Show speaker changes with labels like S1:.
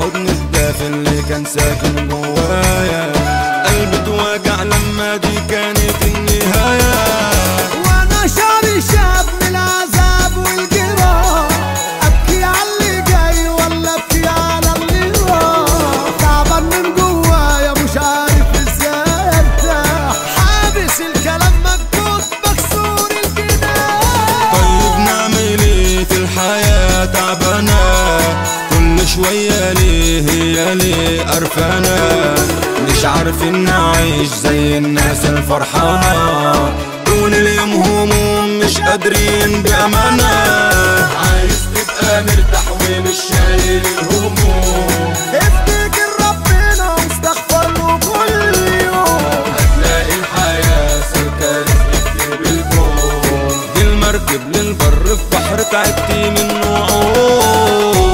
S1: حضن الدافي اللي كان ساكن جوايا قلبي اتوجع لما دي كانت النهاية
S2: وانا شعري شاب من العذاب والجراح ابكي على اللي جاي ولا ابكي على اللي راح تعبان من جوايا مش عارف ازاي ارتاح حابس الكلام مكبوت مكسور الجناح
S1: طيب نعمل ايه في الحياة تعبانة كل شوية ليه هي ليه قرفانة مش عارفين نعيش زي الناس الفرحانة طول اليوم هموم مش قادرين بأمانة عايز تبقى مرتاح ومش شايل الهموم
S2: افتكر ربنا واستغفر له كل يوم
S1: هتلاقي الحياة سكة رزق بالكون دي المركب للبر في بحر تعبتي منه عوم